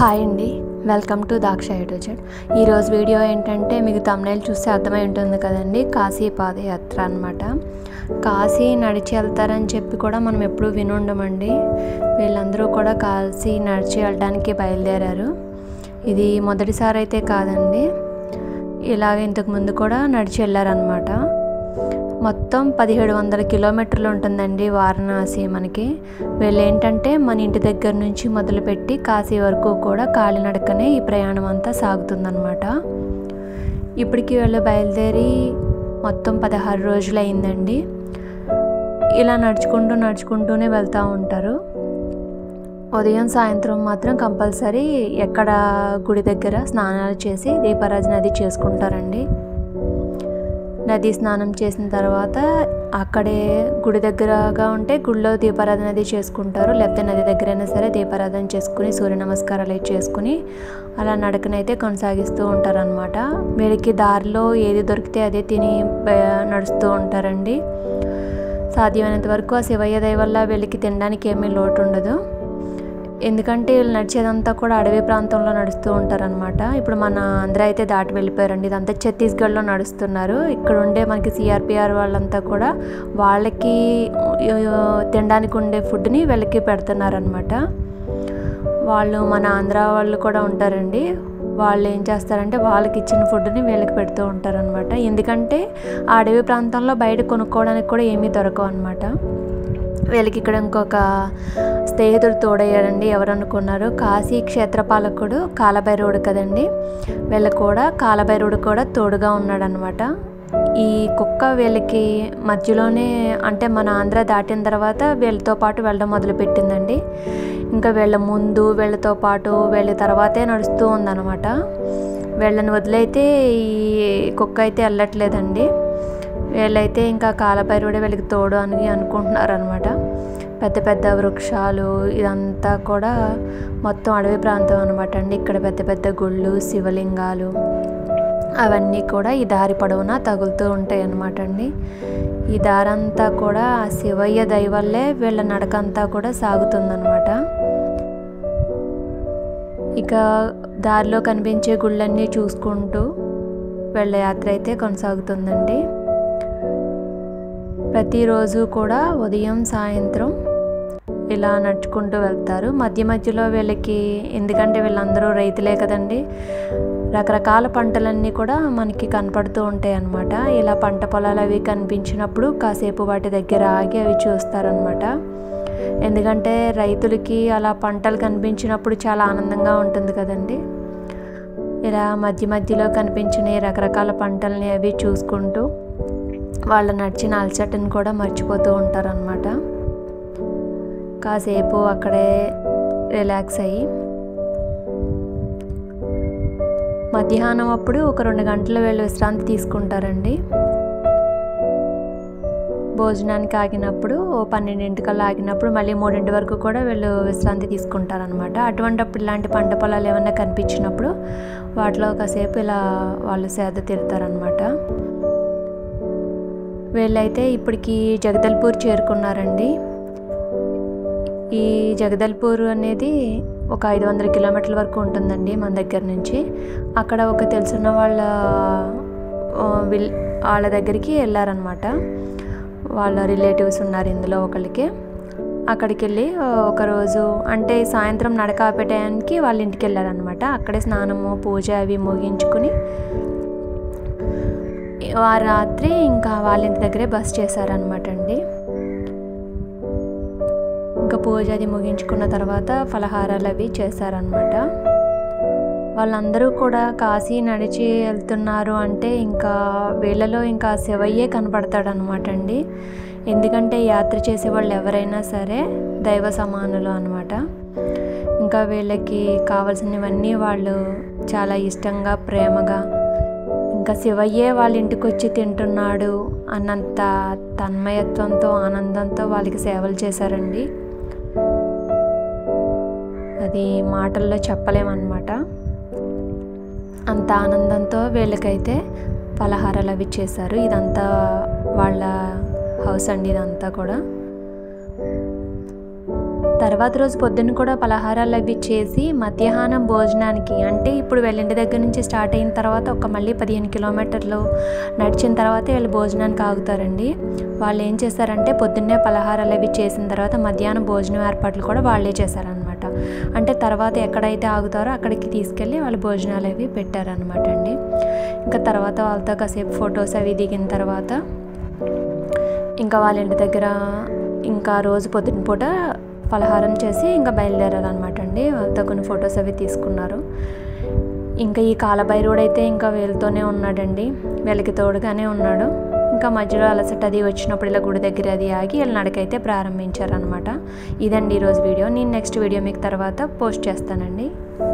hi అండి welcome to దాక్ష ఎటోజెడ్ ఈరోజు వీడియో ఏంటంటే మీకు తమ్నైల్ చూస్తే అర్థమై ఉంటుంది కదండి కాశీ పాదయాత్ర అనమాట కాశీ నడిచి వెళ్తారని చెప్పి కూడా మనం ఎప్పుడూ వినుండమండి వీళ్ళందరూ కూడా కాశీ నడిచి వెళ్ళడానికి బయలుదేరారు ఇది మొదటిసారి అయితే కాదండి ఇలాగ ఇంతకు ముందు కూడా నడిచి వెళ్ళారనమాట మొత్తం పదిహేడు వందల కిలోమీటర్లు ఉంటుందండి వారణాసి మనకి వీళ్ళు ఏంటంటే మన ఇంటి దగ్గర నుంచి మొదలుపెట్టి కాశీ వరకు కూడా కాలినడకనే ఈ ప్రయాణం అంతా సాగుతుందన్నమాట ఇప్పటికి వీళ్ళు బయలుదేరి మొత్తం పదహారు రోజులు అయిందండి ఇలా నడుచుకుంటూ నడుచుకుంటూనే వెళ్తూ ఉంటారు ఉదయం సాయంత్రం మాత్రం కంపల్సరీ ఎక్కడ గుడి దగ్గర స్నానాలు చేసి దీపారాజన అది చేసుకుంటారండి నది స్నానం చేసిన తర్వాత అక్కడే గుడి దగ్గరగా ఉంటే గుడిలో దీపారాధన అది చేసుకుంటారు లేకపోతే నది దగ్గరైనా సరే దీపారాధన చేసుకుని సూర్య నమస్కారాలు అయితే చేసుకుని అలా నడకనైతే కొనసాగిస్తూ ఉంటారనమాట వీళ్ళకి దారిలో ఏది దొరికితే అదే తిని నడుస్తూ ఉంటారండి సాధ్యమైనంత వరకు ఆ శివయ్య దయ వల్ల వీళ్ళకి తినడానికి ఏమీ లోటు ఉండదు ఎందుకంటే వీళ్ళు నడిచేదంతా కూడా అడవి ప్రాంతంలో నడుస్తూ ఉంటారనమాట ఇప్పుడు మన ఆంధ్ర అయితే దాటి వెళ్ళిపోయారండి ఇదంతా ఛత్తీస్గఢ్లో నడుస్తున్నారు ఇక్కడ ఉండే మనకి సిఆర్పిఆర్ వాళ్ళంతా కూడా వాళ్ళకి తినడానికి ఉండే ఫుడ్ని వీళ్ళకి పెడుతున్నారనమాట వాళ్ళు మన ఆంధ్ర వాళ్ళు కూడా ఉంటారండి వాళ్ళు ఏం చేస్తారంటే వాళ్ళకి ఇచ్చిన ఫుడ్ని వీళ్ళకి పెడుతూ ఉంటారనమాట ఎందుకంటే ఆ అడవి ప్రాంతంలో బయట కొనుక్కోవడానికి కూడా ఏమీ దొరకవు అనమాట వీళ్ళకి ఇక్కడ ఇంకొక స్నేహితుడు తోడయ్యాడండి ఎవరు అనుకున్నారు కాశీ క్షేత్రపాలకుడు కాలభైరవుడు కదండి వీళ్ళకి కూడా కాలభైరవుడు కూడా తోడుగా ఉన్నాడనమాట ఈ కుక్క వీళ్ళకి మధ్యలోనే అంటే మన ఆంధ్ర దాటిన తర్వాత వీళ్ళతో పాటు వెళ్ళడం మొదలుపెట్టిందండి ఇంకా వీళ్ళ ముందు వీళ్ళతో పాటు వీళ్ళ తర్వాతే నడుస్తూ ఉందన్నమాట వీళ్ళని వదిలైతే ఈ కుక్క అయితే వెళ్ళట్లేదండి వీళ్ళైతే ఇంకా కాలభైరుడే వీళ్ళకి తోడు అని అనుకుంటున్నారు అనమాట పెద్ద పెద్ద వృక్షాలు ఇదంతా కూడా మొత్తం అడవి ప్రాంతం అనమాట అండి ఇక్కడ పెద్ద పెద్ద గుళ్ళు శివలింగాలు అవన్నీ కూడా ఈ దారి పొడవునా తగులుతూ ఉంటాయి అన్నమాట అండి ఈ దారంతా కూడా ఆ శివయ్య దయవల్లే వీళ్ళ నడకంతా కూడా సాగుతుందన్నమాట ఇక దారిలో కనిపించే గుళ్ళన్నీ చూసుకుంటూ వీళ్ళ యాత్ర అయితే కొనసాగుతుందండి ప్రతిరోజు కూడా ఉదయం సాయంత్రం ఇలా నడుచుకుంటూ వెళ్తారు మధ్య మధ్యలో వీళ్ళకి ఎందుకంటే వీళ్ళందరూ రైతులే కదండి రకరకాల పంటలన్నీ కూడా మనకి కనపడుతూ ఉంటాయి అన్నమాట ఇలా పంట పొలాలు అవి కనిపించినప్పుడు కాసేపు వాటి దగ్గర ఆగి అవి చూస్తారనమాట ఎందుకంటే రైతులకి అలా పంటలు కనిపించినప్పుడు చాలా ఆనందంగా ఉంటుంది కదండి ఇలా మధ్య మధ్యలో కనిపించిన రకరకాల పంటల్ని అవి చూసుకుంటూ వాళ్ళు నడిచిన అలసటని కూడా మర్చిపోతూ ఉంటారనమాట కాసేపు అక్కడే రిలాక్స్ అయ్యి మధ్యాహ్నం అప్పుడు ఒక రెండు గంటల వీళ్ళు విశ్రాంతి తీసుకుంటారండి భోజనానికి ఆగినప్పుడు ఓ పన్నెండింటికల్లా ఆగినప్పుడు మళ్ళీ మూడింటి వరకు కూడా వీళ్ళు విశ్రాంతి తీసుకుంటారనమాట అటువంటిప్పుడు ఇలాంటి పంట పొలాలు ఏమన్నా కనిపించినప్పుడు వాటిలో కాసేపు ఇలా వాళ్ళు సేద తీరుతారనమాట వీళ్ళైతే ఇప్పటికి జగదల్పూర్ చేరుకున్నారండి ఈ జగదల్పూర్ అనేది ఒక ఐదు వందల కిలోమీటర్ల వరకు ఉంటుందండి మన దగ్గర నుంచి అక్కడ ఒక తెలుసున్న వాళ్ళ విల్ వాళ్ళ దగ్గరికి వెళ్ళారనమాట వాళ్ళ రిలేటివ్స్ ఉన్నారు ఇందులో ఒకళ్ళకి అక్కడికి వెళ్ళి ఒకరోజు అంటే సాయంత్రం నడక ఆపే టయానికి వాళ్ళ ఇంటికి వెళ్ళారనమాట అక్కడే స్నానము పూజ అవి ముగించుకుని ఆ రాత్రి ఇంకా వాళ్ళ ఇంటి దగ్గరే బస్ చేశారనమాట అండి ఇంకా పూజ అది ముగించుకున్న తర్వాత ఫలహారాలు అవి చేశారనమాట వాళ్ళందరూ కూడా కాశీ నడిచి వెళ్తున్నారు అంటే ఇంకా వీళ్ళలో ఇంకా శివయ్యే కనపడతాడనమాట అండి ఎందుకంటే యాత్ర చేసే వాళ్ళు ఎవరైనా సరే దైవ సమానులు అనమాట ఇంకా వీళ్ళకి కావాల్సినవన్నీ వాళ్ళు చాలా ఇష్టంగా ప్రేమగా ఇంకా శివయ్యే వాళ్ళ ఇంటికి వచ్చి తింటున్నాడు అన్నంత తన్మయత్వంతో ఆనందంతో వాళ్ళకి సేవలు చేశారండి అది మాటల్లో చెప్పలేమన్నమాట అంత ఆనందంతో వీళ్ళకైతే పలహారాలు అవి చేశారు ఇదంతా వాళ్ళ హౌస్ అండి ఇదంతా కూడా తర్వాత రోజు పొద్దున్న కూడా పలహారాలు అవి చేసి మధ్యాహ్నం భోజనానికి అంటే ఇప్పుడు వీళ్ళ ఇంటి దగ్గర నుంచి స్టార్ట్ అయిన తర్వాత ఒక మళ్ళీ పదిహేను కిలోమీటర్లు నడిచిన తర్వాత వీళ్ళు భోజనానికి ఆగుతారండి వాళ్ళు ఏం చేస్తారంటే పొద్దున్నే పలహారాలు అవి చేసిన తర్వాత మధ్యాహ్నం భోజనం ఏర్పాట్లు కూడా వాళ్ళే చేశారనమాట అంటే తర్వాత ఎక్కడైతే ఆగుతారో అక్కడికి తీసుకెళ్ళి వాళ్ళు భోజనాలు అవి పెట్టారనమాట అండి ఇంకా తర్వాత వాళ్ళతో కాసేపు ఫొటోస్ అవి దిగిన తర్వాత ఇంకా వాళ్ళ ఇంటి దగ్గర ఇంకా రోజు పొద్దున పూట పలహారం చేసి ఇంకా బయలుదేరారనమాట అండి వాళ్ళతో కొన్ని ఫొటోస్ అవి తీసుకున్నారు ఇంకా ఈ కాలభైరవుడు అయితే ఇంకా వీళ్ళతోనే ఉన్నాడండి వీళ్ళకి తోడుగానే ఉన్నాడు ఇంకా మధ్యలో అలసట అది వచ్చినప్పుడు ఇలా గుడి దగ్గర అది ఆగి వీళ్ళ నడకైతే ప్రారంభించారనమాట ఇదండి ఈరోజు వీడియో నేను నెక్స్ట్ వీడియో మీకు తర్వాత పోస్ట్ చేస్తానండి